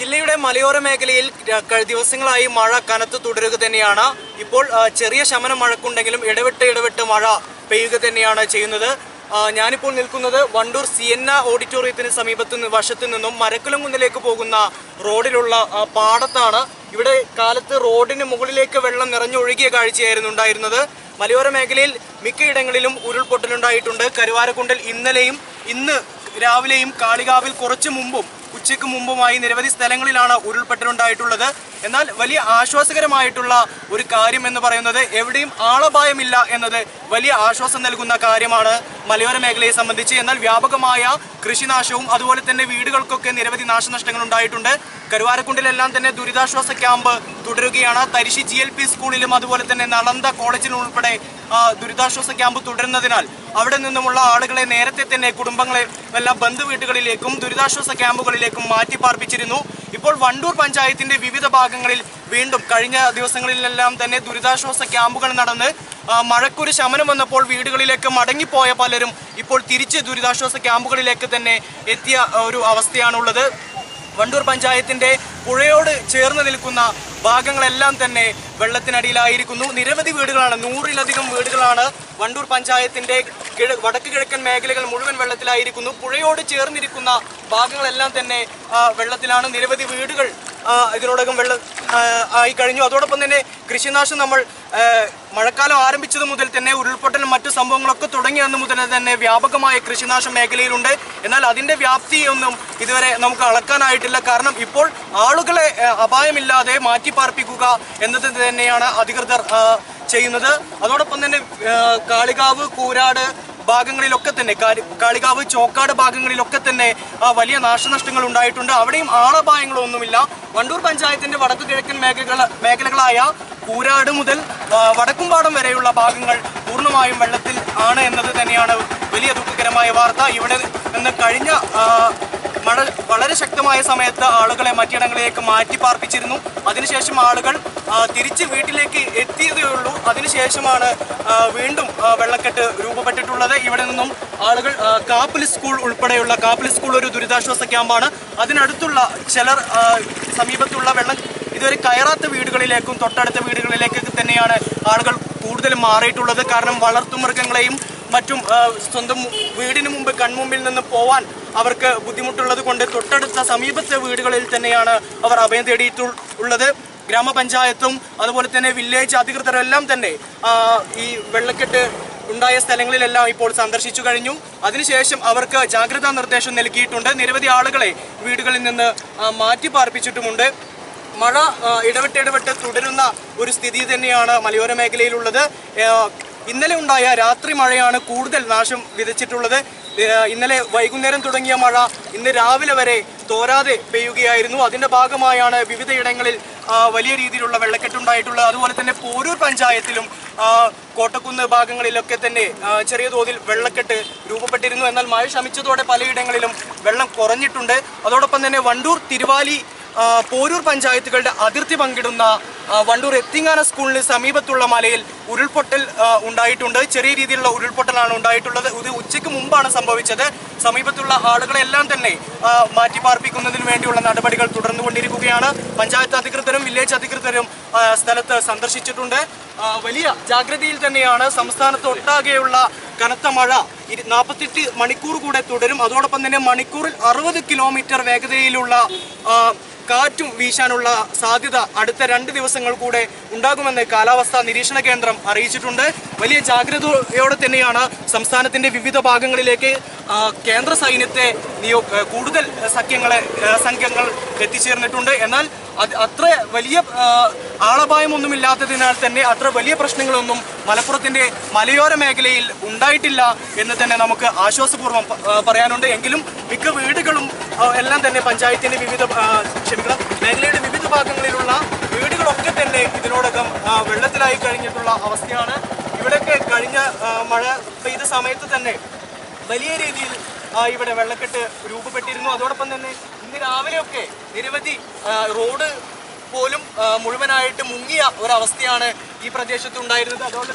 ജില്ലയുടെ മലയോര മേഖലയിൽ ര- ക- ദിവസങ്ങളായി മഴ കനത്ത് തുടരുക തന്നെയാണ് ഇപ്പോൾ ആ, ചെറിയ ശമനം മഴക്കുണ്ടെങ്കിലും ഇടവിട്ട് ഇടവിട്ട് മഴ പെയ്യുക തന്നെയാണ് ചെയ്യുന്നത് ആ, ഞാനിപ്പോൾ നിൽക്കുന്നത് വണ്ടൂർ സിയന്ന ഓഡിറ്റോറിയത്തിന് സമീപത്ത് നിന്ന് വശത്ത് നിന്നും മരക്കുലംകുന്നിലേക്ക് പോകുന്ന റോഡിലുള്ള ആ, പാടത്താണ് ഇവിടെ കാലത്ത് റോഡിന് മുകളിലേക്ക് വെള്ളം നിറഞ്ഞൊഴുകിയ കാഴ്ചയായിരുന്നു ഉണ്ടായിരുന്നത് മലയോര മേഖലയിൽ മിക്കയിടങ്ങളിലും ഉരുൾപൊട്ടലുണ്ടായിട്ടുണ്ട് കരുവാരക്കുണ്ടിൽ ഇന്നലെയും ഇന്ന് രാവിലെയും കാളികാവിൽ കുറച്ചു മുമ്പും ഉച്ചയ്ക്ക് മുമ്പുമായി നിരവധി സ്ഥലങ്ങളിലാണ് ഉരുൾപൊട്ടലുണ്ടായിട്ടുള്ളത് എന്നാൽ വലിയ ആശ്വാസകരമായിട്ടുള്ള ഒരു കാര്യം എന്ന് പറയുന്നത് എവിടെയും ആളപായമില്ല എന്നത് വലിയ ആശ്വാസം നൽകുന്ന കാര്യമാണ് മലയോര മേഖലയെ സംബന്ധിച്ച് എന്നാൽ വ്യാപകമായ കൃഷിനാശവും അതുപോലെ തന്നെ വീടുകൾക്കൊക്കെ നിരവധി നാശനഷ്ടങ്ങൾ ഉണ്ടായിട്ടുണ്ട് കരുവാരക്കുണ്ടിലെല്ലാം തന്നെ ദുരിതാശ്വാസ ക്യാമ്പ് തുടരുകയാണ് തരിശി ജി എൽ പി സ്കൂളിലും അതുപോലെ തന്നെ നളന്ത കോളേജിലും ഉൾപ്പെടെ ആ, ദുരിതാശ്വാസ ക്യാമ്പ് തുടരുന്നതിനാൽ അവിടെ നിന്നുമുള്ള ആളുകളെ നേരത്തെ തന്നെ കുടുംബങ്ങളെ എല്ലാം ബന്ധുവീട്ടുകളിലേക്കും ദുരിതാശ്വാസ ക്യാമ്പുകളിലേക്കും മാറ്റി പാർപ്പിച്ചിരുന്നു ഇപ്പോൾ വണ്ടൂർ പഞ്ചായത്തിന്റെ വിവിധ ഭാഗങ്ങളിൽ വീണ്ടും കഴിഞ്ഞ ദിവസങ്ങളിലെല്ലാം തന്നെ ദുരിതാശ്വാസ ക്യാമ്പുകൾ നടന്ന് ആ, മഴക്കൊരു ശമനം വന്നപ്പോൾ വീടുകളിലേക്ക് മടങ്ങിപ്പോയ പലരും ഇപ്പോൾ തിരിച്ച് ദുരിതാശ്വാസ ക്യാമ്പുകളിലേക്ക് തന്നെ എത്തിയ ആ, ഒരു അവസ്ഥയാണുള്ളത് വണ്ടൂർ പഞ്ചായത്തിന്റെ പുഴയോട് ചേർന്ന് നിൽക്കുന്ന ഭാഗങ്ങളെല്ലാം തന്നെ വെള്ളത്തിനടിയിലായിരിക്കുന്നു നിരവധി വീടുകളാണ് നൂറിലധികം വീടുകളാണ് വണ്ടൂർ പഞ്ചായത്തിന്റെ കിഴ വടക്ക് കിഴക്കൻ മേഖലകൾ മുഴുവൻ വെള്ളത്തിലായിരിക്കുന്നു പുഴയോട് ചേർന്നിരിക്കുന്ന ഭാഗങ്ങളെല്ലാം തന്നെ ആ, വെള്ളത്തിലാണ് നിരവധി വീടുകൾ ആ, ഇതിനോടകം വെള്ളം ആ, ആയി കഴിഞ്ഞു അതോടൊപ്പം തന്നെ കൃഷിനാശം നമ്മൾ ആ, മഴക്കാലം ആരംഭിച്ചത് മുതൽ തന്നെ ഉരുൾപൊട്ടലും മറ്റു സംഭവങ്ങളൊക്കെ തുടങ്ങിയ അന്ന് മുതൽ തന്നെ വ്യാപകമായ കൃഷിനാശം മേഖലയിലുണ്ട് എന്നാൽ അതിന്റെ വ്യാപ്തിയൊന്നും ഇതുവരെ നമുക്ക് അളക്കാനായിട്ടില്ല കാരണം ഇപ്പോൾ ആളുകളെ ആ, അപായമില്ലാതെ മാറ്റിപ്പാർപ്പിക്കുക എന്നത് തന്നെയാണ് അധികൃതർ ആ, ചെയ്യുന്നത് അതോടൊപ്പം തന്നെ ആ, കാളികാവ് കൂരാട് ഭാഗങ്ങളിലൊക്കെ തന്നെ കാരി- കാളികാവ് ചോക്കാട് ഭാഗങ്ങളിലൊക്കെ തന്നെ ആ, വലിയ നാശനഷ്ടങ്ങൾ ഉണ്ടായിട്ടുണ്ട് അവിടെയും ആളപായങ്ങളൊന്നുമില്ല വണ്ടൂർ പഞ്ചായത്തിന്റെ വടക്കു കിഴക്കൻ മേഖലകൾ മേഖലകളായ കൂരാട് മുതൽ ആ, വടക്കുംപാടം വരെയുള്ള ഭാഗങ്ങൾ പൂർണ്ണമായും വെള്ളത്തിൽ ആണ് എന്നത് തന്നെയാണ് വലിയ ദുഃഖകരമായ വാർത്ത ഇവിടെ നിന്ന് കഴിഞ്ഞ ആ, മഴ വളരെ ശക്തമായ സമയത്ത് ആളുകളെ മറ്റിടങ്ങളിലേക്ക് മാറ്റി പാർപ്പിച്ചിരുന്നു അതിനുശേഷം ആളുകൾ ആ, തിരിച്ച് വീട്ടിലേക്ക് എത്തിയതേ ഉള്ളൂ അതിനുശേഷമാണ് ആ, വീണ്ടും ആ, വെള്ളക്കെട്ട് രൂപപ്പെട്ടിട്ടുള്ളത് ഇവിടെ നിന്നും ആളുകൾ ആ, കാപ്പിൽ സ്കൂൾ ഉൾപ്പെടെയുള്ള കാപ്പിൽ സ്കൂൾ ഒരു ദുരിതാശ്വാസ ക്യാമ്പാണ് അതിനടുത്തുള്ള ചിലർ ആ, സമീപത്തുള്ള വെള്ളം ഇതുവരെ കയറാത്ത വീടുകളിലേക്കും തൊട്ടടുത്ത വീടുകളിലേക്കൊക്കെ തന്നെയാണ് ആളുകൾ കൂടുതലും മാറിയിട്ടുള്ളത് കാരണം വളർത്തുമൃഗങ്ങളെയും മറ്റും ആ, സ്വന്തം വീടിന് മുമ്പ് കൺമുമ്പിൽ നിന്ന് പോവാൻ അവർക്ക് ബുദ്ധിമുട്ടുള്ളത് കൊണ്ട് തൊട്ടടുത്ത സമീപത്തെ വീടുകളിൽ തന്നെയാണ് അവർ അഭയം തേടിയിട്ടുള്ളത് ഗ്രാമപഞ്ചായത്തും അതുപോലെ തന്നെ വില്ലേജ് അധികൃതരെല്ലാം തന്നെ ആ, ഈ വെള്ളക്കെട്ട് ഉണ്ടായ സ്ഥലങ്ങളിലെല്ലാം ഇപ്പോൾ സന്ദർശിച്ചു കഴിഞ്ഞു അതിനുശേഷം അവർക്ക് ജാഗ്രതാ നിർദ്ദേശം നൽകിയിട്ടുണ്ട് നിരവധി ആളുകളെ വീടുകളിൽ നിന്ന് ആ, മാറ്റി പാർപ്പിച്ചിട്ടുമുണ്ട് മഴ ആ, ഇടവിട്ട് ഇടവിട്ട് തുടരുന്ന ഒരു സ്ഥിതി തന്നെയാണ് മലയോര മേഖലയിലുള്ളത് ആ, ഇന്നലെ ഉണ്ടായ രാത്രി മഴയാണ് കൂടുതൽ നാശം വിതച്ചിട്ടുള്ളത് ഏ, ഇന്നലെ വൈകുന്നേരം തുടങ്ങിയ മഴ ഇന്ന് രാവിലെ വരെ തോരാതെ പെയ്യുകയായിരുന്നു അതിന്റെ ഭാഗമായാണ് വിവിധയിടങ്ങളിൽ ആ, വലിയ രീതിയിലുള്ള വെള്ളക്കെട്ടുണ്ടായിട്ടുള്ളത് അതുപോലെ തന്നെ പോരൂർ പഞ്ചായത്തിലും ആ, കോട്ടക്കുന്ന് ഭാഗങ്ങളിലൊക്കെ തന്നെ ആ, ചെറിയ തോതിൽ വെള്ളക്കെട്ട് രൂപപ്പെട്ടിരുന്നു എന്നാൽ മഴ ശമിച്ചതോടെ പലയിടങ്ങളിലും വെള്ളം കുറഞ്ഞിട്ടുണ്ട് അതോടൊപ്പം തന്നെ വണ്ടൂർ തിരുവാലി ആ, പോരൂർ പഞ്ചായത്തുകളുടെ അതിർത്തി പങ്കിടുന്ന ആ, വണ്ടൂർ എത്തിങ്ങാന സ്കൂളിന് സമീപത്തുള്ള മലയിൽ ഉരുൾപൊട്ടൽ ആ, ഉണ്ടായിട്ടുണ്ട് ചെറിയ രീതിയിലുള്ള ഉരുൾപൊട്ടലാണ് ഉണ്ടായിട്ടുള്ളത് ഇത് ഉച്ചയ്ക്ക് മുമ്പാണ് സംഭവിച്ചത് സമീപത്തുള്ള ആളുകളെല്ലാം തന്നെ ആ, മാറ്റിപ്പാർപ്പിക്കുന്നതിന് വേണ്ടിയുള്ള നടപടികൾ തുടർന്നുകൊണ്ടിരിക്കുകയാണ് പഞ്ചായത്ത് അധികൃതരും വില്ലേജ് അധികൃതരും ആ, സ്ഥലത്ത് സന്ദർശിച്ചിട്ടുണ്ട് ആ, വലിയ ജാഗ്രതയിൽ തന്നെയാണ് സംസ്ഥാനത്ത് ഒട്ടാകെയുള്ള കനത്ത മഴ ഇരു- നാൽപ്പത്തെട്ട് മണിക്കൂർ കൂടെ തുടരും അതോടൊപ്പം തന്നെ മണിക്കൂറിൽ അറുപത് കിലോമീറ്റർ വേഗതയിലുള്ള ആ, കാറ്റും വീശാനുള്ള സാധ്യത അടുത്ത രണ്ട് ദിവസങ്ങൾ കൂടെ ഉണ്ടാകുമെന്ന് കാലാവസ്ഥാ നിരീക്ഷണ കേന്ദ്രം അറിയിച്ചിട്ടുണ്ട് വലിയ ജാഗ്രതയോടെ തന്നെയാണ് സംസ്ഥാനത്തിന്റെ വിവിധ ഭാഗങ്ങളിലേക്ക് ആ, കേന്ദ്ര സൈന്യത്തെ നിയോ ആ, കൂടുതൽ സഖ്യങ്ങളെ ആ, സംഘങ്ങൾ എത്തിച്ചേർന്നിട്ടുണ്ട് എന്നാൽ അത് അത്ര വലിയ ആ, ആളപായമൊന്നുമില്ലാത്തതിനാൽ തന്നെ അത്ര വലിയ പ്രശ്നങ്ങളൊന്നും മലപ്പുറത്തിന്റെ മലയോര മേഖലയിൽ ഉണ്ടായിട്ടില്ല എന്ന് തന്നെ നമുക്ക് ആശ്വാസപൂർവ്വം പ- ആ, പറയാനുണ്ട് എങ്കിലും മിക്ക വീടുകളും ആ, എല്ലാം തന്നെ പഞ്ചായത്തിന്റെ വിവിധ ആ, ക്ഷമിക്കണം മേഖലയുടെ വിവിധ ഭാഗങ്ങളിലുള്ള വീടുകളൊക്കെ തന്നെ ഇതിനോടകം ആ, വെള്ളത്തിലായി കഴിഞ്ഞിട്ടുള്ള അവസ്ഥയാണ് ഇവിടെയൊക്കെ കഴിഞ്ഞ ആ, മഴ പെയ്ത സമയത്ത് തന്നെ വലിയ രീതിയിൽ ആ, ഇവിടെ വെള്ളക്കെട്ട് രൂപപ്പെട്ടിരുന്നു അതോടൊപ്പം തന്നെ ഇന്ന് രാവിലെയൊക്കെ നിരവധി ആ, റോഡ് പോലും ആ, മുഴുവനായിട്ട് മുങ്ങിയ ഒരവസ്ഥയാണ് ഈ പ്രദേശത്ത് ഉണ്ടായിരുന്നത് അതുകൊണ്ട്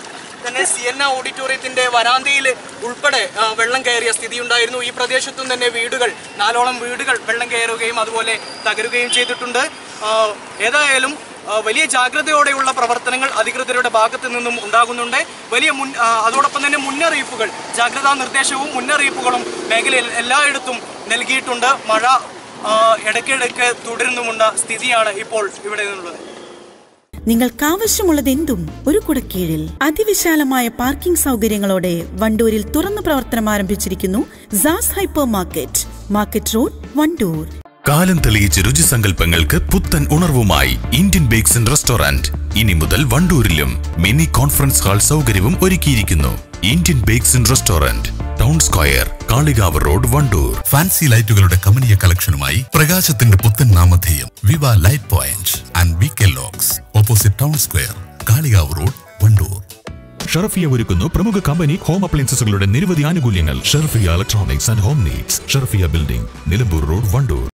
തന്നെ സിയന്ന ഓഡിറ്റോറിയത്തിന്റെ വരാന്തയിൽ ഉൾപ്പെടെ ആ, വെള്ളം കയറിയ സ്ഥിതി ഉണ്ടായിരുന്നു ഈ പ്രദേശത്തും തന്നെ വീടുകൾ നാലോളം വീടുകൾ വെള്ളം കയറുകയും അതുപോലെ തകരുകയും ചെയ്തിട്ടുണ്ട് ആ, ഏതായാലും ആ, വലിയ ജാഗ്രതയോടെയുള്ള പ്രവർത്തനങ്ങൾ അധികൃതരുടെ ഭാഗത്ത് നിന്നും ഉണ്ടാകുന്നുണ്ട് വലിയ മുൻ ആ, അതോടൊപ്പം തന്നെ മുന്നറിയിപ്പുകൾ ജാഗ്രതാ നിർദ്ദേശവും മുന്നറിയിപ്പുകളും മേഖലയിൽ എല്ലായിടത്തും നൽകിയിട്ടുണ്ട് മഴ ആ, ഇടയ്ക്കിടയ്ക്ക് തുടരുന്നുമുള്ള സ്ഥിതിയാണ് ഇപ്പോൾ ഇവിടെ നിന്നുള്ളത് നിങ്ങൾക്കാവശ്യമുള്ളതെന്തും ഒരു കുടക്കീഴിൽ അതിവിശാലമായ പാർക്കിംഗ് സൗകര്യങ്ങളോടെ വണ്ടൂരിൽ തുറന്നു പ്രവർത്തനം ആരംഭിച്ചിരിക്കുന്നു സാസ് hypermarket market road Wandoor കാലം തെളിയിച്ച രുചിസങ്കല്പങ്ങൾക്ക് പുത്തൻ ഉണർവുമായി ഇന്ത്യൻ ബേക്സ് ആൻഡ് റെസ്റ്റോറന്റ് ഇനി മുതൽ വണ്ടൂരിലും മിനി കോൺഫറൻസ് ഹാൾ സൗകര്യവും ഒരുക്കിയിരിക്കുന്നു Indian bakes and restaurant town square Kalikavu road Wandoor fancy ലൈറ്റുകളുടെ കമനീയ കളക്ഷനുമായി പ്രകാശത്തിന്റെ പുത്തൻ നാമധേയം Viva light point and V K locks opposite town square Kalikavu road Wandoor Sharfiya ഒരുക്കുന്നു പ്രമുഖ കമ്പനി ഹോം അപ്ലയൻസസുകളുടെ നിരവധി ആനുകൂല്യങ്ങൾ Sharfiya electronics and home needs Sharfiya building Nilambur road Wandoor